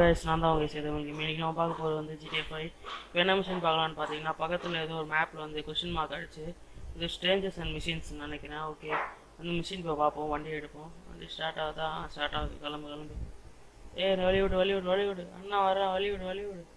guys, நான் தான் உங்க சேதவங்க இன்னைக்கு நம்ம பார்க்க போகிறது வந்து ஜிடிஏ ஃபைவ் இப்போ என்ன மிஷின் பார்க்கலாம்னு பார்த்தீங்கன்னா பக்கத்தில் ஏதோ ஒரு மேப்பில் வந்து கொஷின் மார்க் அடிச்சு இது ஸ்ட்ரேஞ்சர்ஸ் அண்ட் மிஷின்ஸ் நினைக்கிறேன் ஓகே அந்த மிஷின் போய் பார்ப்போம் வண்டி எடுப்போம் வண்டி ஸ்டார்ட் ஆகுதா ஸ்டார்ட் ஆகுது கிளம்பு கிளம்பு ஏ வழி விடு வழி விடு வழி விடு அண்ணா வரேன் வழி விடு வழி விடு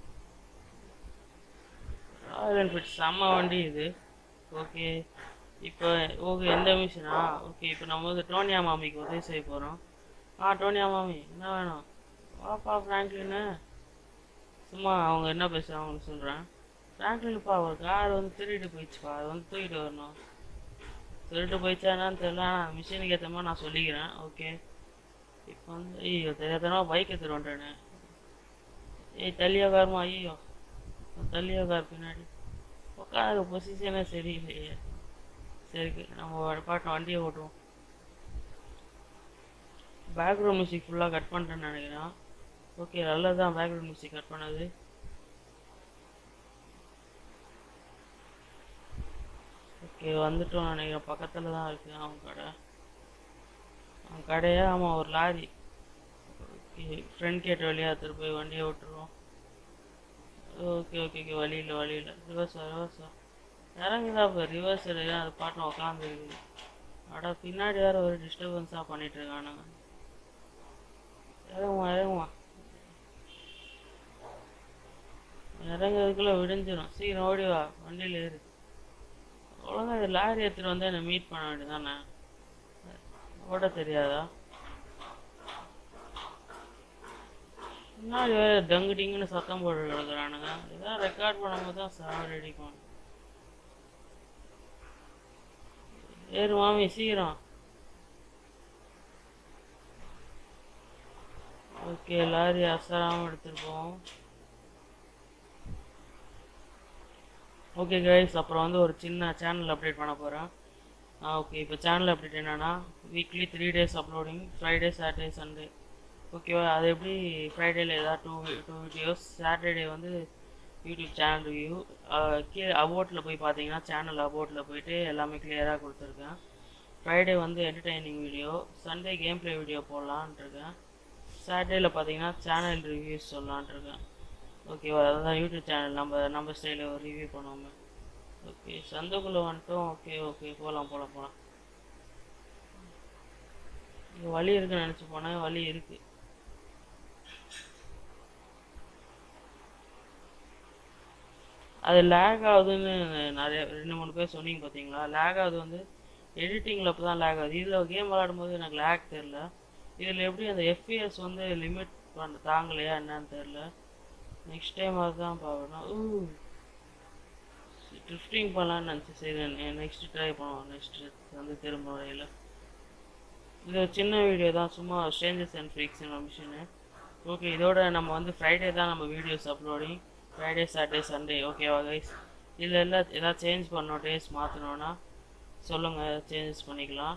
ராயல் என்ஃபீல்ட் செம்ம வண்டி இது ஓகே இப்போ ஓகே எந்த மிஷினா ஓகே இப்போ நம்ம வந்து டோனியா மாமிக்கு உதவி செய்ய போகிறோம் ஆ டோனியா மாமி என்ன வேணும் வாப்பா ஃப்ராங்க்லின்னு சும்மா அவங்க என்ன பேசுகிறாங்க அவங்களுக்கு சொல்கிறேன் ஃப்ராங்க்லின்ப்பா ஒரு கார் வந்து திருடிட்டு போயிடுச்சுப்பா அது வந்து தூக்கிட்டு வரணும் திருட்டு போயிடுச்சா என்னன்னு தெரியல ஆனால் மிஷினுக்கு ஏற்ற மாதிரி நான் சொல்லிக்கிறேன் ஓகே இப்போ வந்து ஐயோ தெரியாதனமா பைக் எடுத்துட்டு வந்துட்டேனே ஏய் தள்ளியா காருமா ஐயோ தள்ளியா கார் பின்னாடி உட்காந்து பொசிஷனே சரியில்லையே சரி நம்ம பாட்டு வண்டியை ஓட்டுவோம் பேக்ரவுண்ட் மியூசிக் ஃபுல்லாக கட் பண்ணிட்டேன்னு நினைக்கிறேன் ஓகே நல்லதான் பேக்ரவுண்ட் மியூசிக் கட் பண்ணது ஓகே வந்துட்டோம் நினைக்கிறேன் பக்கத்தில் தான் இருக்கு அவன் கடை அவன் கடையா ஆமாம் ஒரு லாரி ஓகே ஃப்ரண்ட் கேட் வழியாக எடுத்துகிட்டு போய் வண்டியை விட்டுருவோம் ஓகே ஓகே ஓகே வழியில் வழியில் ரிவர்ஸா ரிவர்ஸா இறங்குதா இப்போ ரிவர்ஸ் அது பாட்டு உக்காந்துருக்கு அட பின்னாடி வேற ஒரு டிஸ்டர்பன்ஸாக பண்ணிட்டு இருக்கானுங்க இறங்குமா இறங்குமா இறங்குறதுக்குள்ள விடிஞ்சிடும் சீக்கிரம் ஓடி வா வண்டியில் ஏறு ஒழுங்கா இது லாரி எடுத்துட்டு வந்து என்னை மீட் பண்ண வேண்டியதானே ஓட தெரியாதா முன்னாடி வேற டங்கு டிங்குன்னு சத்தம் போட்டு கிடக்குறானுங்க இதான் ரெக்கார்ட் பண்ணும்போது தான் சாவடி அடிக்கும் ஏறு மாமி சீக்கிரம் ஓகே லாரி அசராமல் எடுத்துட்டு போவோம் ஓகே கைஸ் அப்புறம் வந்து ஒரு சின்ன சேனல் அப்டேட் பண்ண போகிறேன் ஓகே இப்போ சேனல் அப்டேட் என்னன்னா weekly three days uploading Friday Saturday Sunday ஓகேவா அது எப்படி ஃப்ரைடேல ஏதாவது டூ டூ வீடியோஸ் சாட்டர்டே வந்து யூடியூப் சேனல் ரிவ்யூ கீழே அபோட்டில் போய் பார்த்தீங்கன்னா சேனல் அபோட்டில் போயிட்டு எல்லாமே கிளியராக கொடுத்துருக்கேன் ஃப்ரைடே வந்து entertaining video Sunday game play video போடலான்ட்டு இருக்கேன் சாட்டர்டேல பார்த்தீங்கன்னா சேனல் ரிவ்யூஸ் சொல்லலான்ட்டு இருக்கேன் ஓகேவா அதுதான் யூடியூப் சேனல் நம்ம நம்ம ஸ்டைலில் ஒரு ரிவ்யூ பண்ணுவோமே ஓகே சந்தைக்குள்ளே வந்துட்டோம் ஓகே ஓகே போகலாம் போகலாம் போகலாம் இங்கே வழி இருக்குன்னு நினச்சி போனேன் வழி இருக்கு அது லேக் ஆகுதுன்னு நிறைய ரெண்டு மூணு பேர் சொன்னீங்க பார்த்தீங்களா லேக் ஆகுது வந்து எடிட்டிங்கில் அப்போ தான் லேக் ஆகுது இதில் கேம் விளாடும்போது எனக்கு லேக் தெரில இதில் எப்படி அந்த எஃப்பிஎஸ் வந்து லிமிட் பண்ண தாங்கலையா என்னன்னு தெரில நெக்ஸ்ட் டைம் அதுதான் பார்க்கணும் ஊ ட்ரிஃப்டிங் பண்ணலான்னு நினச்சி சரி நெக்ஸ்ட் ட்ரை பண்ணுவோம் நெக்ஸ்ட் வந்து திரும்ப வரையில் இது ஒரு சின்ன வீடியோ தான் சும்மா strangers and freaks mission okay இதோட நம்ம வந்து ஃப்ரைடே தான் நம்ம videos uploading Friday Saturday Sunday ஓகேவா கைஸ் இதில் எல்லாம் ஏதாவது சேஞ்ச் பண்ணோம் டேஸ் மாற்றணுன்னா சொல்லுங்கள் சேஞ்சஸ் பண்ணிக்கலாம்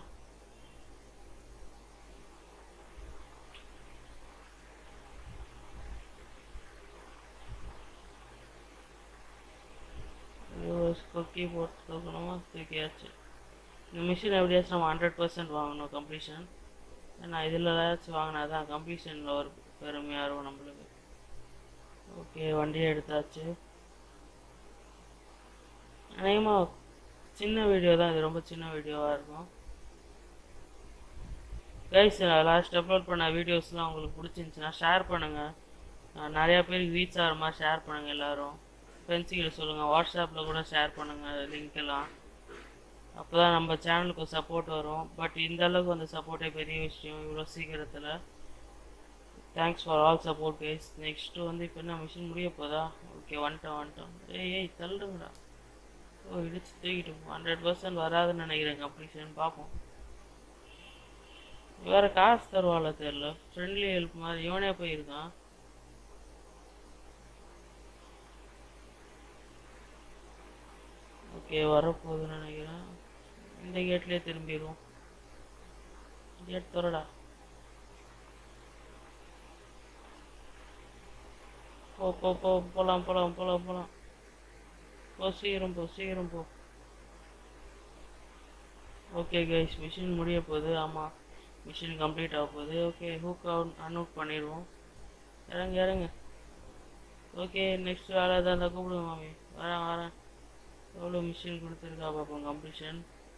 கொக்கி போட்டு தூக்கணுமா தூக்கியாச்சு இந்த மிஷின் எப்படியாச்சும் நம்ம ஹண்ட்ரட் பர்சன்ட் வாங்கணும் கம்ப்ளீஷன் ஏன்னா இதில் ஏதாச்சும் வாங்கினா தான் கம்ப்ளீஷனில் ஒரு பெருமையாக இருக்கும் நம்மளுக்கு ஓகே வண்டியை எடுத்தாச்சு அநேகமாக சின்ன வீடியோ தான் இது ரொம்ப சின்ன வீடியோவாக இருக்கும் கைஸ் லாஸ்ட் அப்லோட் பண்ண வீடியோஸ்லாம் உங்களுக்கு பிடிச்சிருந்துச்சுன்னா ஷேர் பண்ணுங்கள் நிறையா பேருக்கு ரீச் ஆகிற மாதிரி ஷேர் பண்ணுங்கள் எல்லோரும் ஃப்ரெண்ட்ஸுக்கிட்ட சொல்லுங்கள் வாட்ஸ்அப்பில் கூட ஷேர் பண்ணுங்கள் லிங்க் எல்லாம் அப்போ தான் நம்ம சேனலுக்கு சப்போர்ட் வரும் பட் இந்த அளவுக்கு அந்த சப்போர்ட்டே பெரிய விஷயம் இவ்வளோ சீக்கிரத்தில் thanks for all support guys next வந்து இப்போ என்ன மிஷின் முடிய போதா ஓகே வந்துட்டோம் வந்துட்டோம் ஏய் ஏய் தள்ளுங்கடா ஓ இடிச்சு தூக்கிட்டு ஹண்ட்ரட் பர்சன்ட் வராதுன்னு நினைக்கிறேன் கம்ப்ளீஷன் பார்ப்போம் வேறு காசு தருவாள் தெரில ஃப்ரெண்ட்லி ஹெல்ப் மாதிரி இவனே போயிருக்கான் ஓகே வரப்போகுதுன்னு நினைக்கிறேன் இந்த கேட்லேயே திரும்பிடுவோம் கேட் திறடா போ போ போ போகலாம் போகலாம் போகலாம் போகலாம் போ சீக்கிரம் போ சீக்கிரம் போ ஓகே கைஸ் மிஷின் முடிய போகுது ஆமாம் மிஷின் கம்ப்ளீட் ஆக போகுது ஓகே ஹூக் அவுட் அன்ஹூக் பண்ணிடுவோம் இறங்க இறங்க ஓகே நெக்ஸ்ட் வேலை எதாவது இருந்தால் கூப்பிடுங்க மாமி வரேன் வரேன் எவ்வளோ மிஷின் கொடுத்துருக்கா பார்ப்போம் completion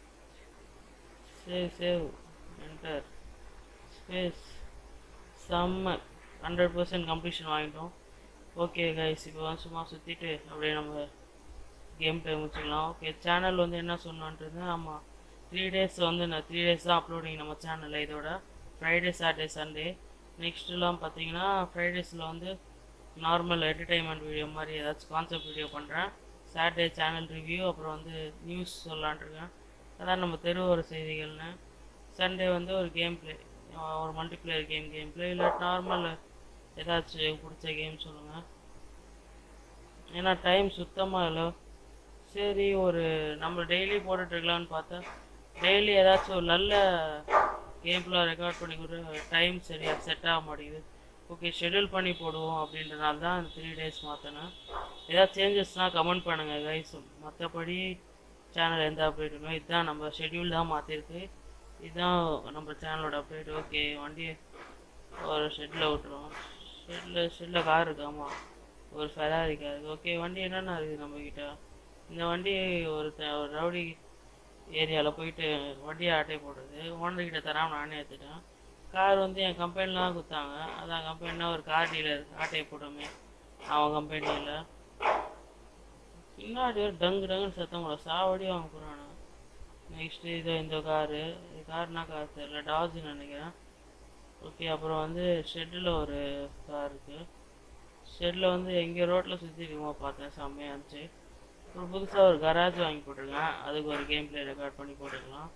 save save enter space செம்ம ஹண்ட்ரட் பர்சன்ட் கம்ப்ளீஷன் வாங்கிட்டோம் ஓகே கைஸ் இப்போ வந்து சும்மா சுற்றிட்டு அப்படியே நம்ம கேம் ப்ளே முடிச்சுக்கலாம் ஓகே சேனல் வந்து என்ன சொன்னான்றது ஆமாம் த்ரீ டேஸ் வந்து நான் த்ரீ டேஸ் தான் அப்லோடிங் நம்ம சேனலில் இதோட ஃப்ரைடே சாட்டர்டே சண்டே நெக்ஸ்ட்டுலாம் பார்த்தீங்கன்னா ஃப்ரைடேஸில் வந்து நார்மல் என்டர்டைன்மெண்ட் வீடியோ மாதிரி ஏதாச்சும் கான்செப்ட் வீடியோ பண்ணுறேன் சாட்டர்டே சேனல் ரிவ்யூ அப்புறம் வந்து நியூஸ் சொல்லலான்ட்ருக்கேன் அதான் நம்ம தெரு ஒரு செய்திகள்னு சண்டே வந்து ஒரு கேம் ப்ளே ஒரு மல்டிப்ளேயர் கேம் கேம் ப்ளே இல்லை நார்மல் ஏதாச்சும் பிடிச்ச கேம் சொல்லுங்கள் ஏன்னா டைம் சுத்தமாக இல்லை சரி ஒரு நம்ம டெய்லி போட்டுட்ருக்கலான்னு பார்த்தா டெய்லி ஏதாச்சும் ஒரு நல்ல கேம்லாம் ரெக்கார்ட் பண்ணி கூட டைம் சரியாக செட் ஆக மாட்டேங்குது ஓகே ஷெட்யூல் பண்ணி போடுவோம் அப்படின்றனால தான் இந்த த்ரீ டேஸ் மாற்றினேன் ஏதாவது சேஞ்சஸ்னால் கமெண்ட் பண்ணுங்கள் கைஸ் மற்றபடி சேனல் எந்த அப்டேட்டுமே இதுதான் நம்ம ஷெட்யூல் தான் மாற்றிருக்கு இதுதான் நம்ம சேனலோட அப்டேட் ஓகே வண்டியை ஒரு ஷெட்டில் விட்டுருவோம் ஷெட்டில் ஷெட்டில் கார் இருக்கு ஆமாம் ஒரு ஃபெராரி கார் ஓகே வண்டி என்னென்ன இருக்குது நம்மக்கிட்ட இந்த வண்டி ஒரு த- ஒரு ரவுடி ஏரியாவில் போயிட்டு வண்டியை ஆட்டை போடுறது ஓனர்கிட்ட தராமல் நானே எடுத்துட்டேன் கார் வந்து என் கம்பெனியில் தான் கொடுத்தாங்க அதான் கம்பெனியில் ஒரு கார் டீலர் ஆட்டையை போட்டோமே அவன் கம்பெனியில் பின்னாடி ஒரு டங்கு டங்குன்னு சத்தம் கூட சாவடி வாங்க போகிறானு நெக்ஸ்ட்டு இது இந்த காரு கார்னா கார் தெரியல டாஜ்னு நினைக்கிறேன் ஓகே அப்புறம் வந்து ஷெட்டில் ஒரு கார் இருக்குது ஷெட்டில் வந்து எங்கேயோ ரோட்டில் சுற்றி இருக்கும்போது பார்த்தேன் செம்மையாக இருந்துச்சு அப்புறம் புதுசாக ஒரு கராஜ் வாங்கி போட்டிருக்கேன் அதுக்கு ஒரு கேம் ப்ளே ரெக்கார்ட் பண்ணி போட்டுக்கலாம்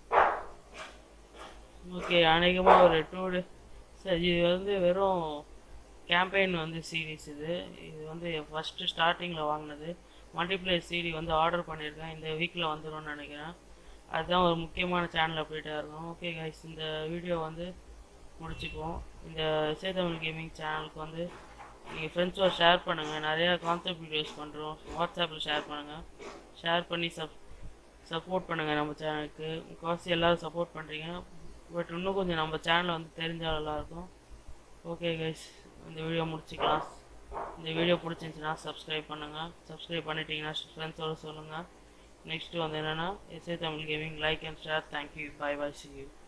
ஓகே அநேகமாக ஒரு டூ டே சரி இது வந்து வெறும் கேம்பெயின் வந்து சீரிஸ் இது இது வந்து ஃபஸ்ட்டு ஸ்டார்டிங்கில் வாங்கினது மல்டிப்ளேயர் சீடி வந்து ஆர்டர் பண்ணியிருக்கேன் இந்த வீக்கில் வந்துடும்னு நினைக்கிறேன் அதுதான் ஒரு முக்கியமான சேனல் அப்டேட்டாக இருக்கும் ஓகே கைஸ் இந்த வீடியோ வந்து முடிச்சுக்குவோம் இந்த இசை தமிழ் கேமிங் சேனலுக்கு வந்து நீங்கள் ஃப்ரெண்ட்ஸோட ஷேர் பண்ணுங்கள் நிறையா கான்செப்ட் வீடியோஸ் பண்ணுறோம் வாட்ஸ்அப்பில் ஷேர் பண்ணுங்கள் ஷேர் பண்ணி சப் சப்போர்ட் பண்ணுங்கள் நம்ம சேனலுக்கு முக்கால்வாசி எல்லோரும் சப்போர்ட் பண்ணுறீங்க பட் இன்னும் கொஞ்சம் நம்ம சேனலை வந்து தெரிஞ்சால் நல்லாயிருக்கும் ஓகே கைஸ் இந்த வீடியோ முடிச்சுக்கலாம் இந்த வீடியோ பிடிச்சிருந்துச்சுன்னா சப்ஸ்கிரைப் பண்ணுங்கள் சப்ஸ்கிரைப் பண்ணிட்டீங்கன்னா ஃப்ரெண்ட்ஸோட சொல்லுங்கள் நெக்ஸ்ட்டு வந்து என்னென்னா SA Tamil gaming like and share thank you bye bye see you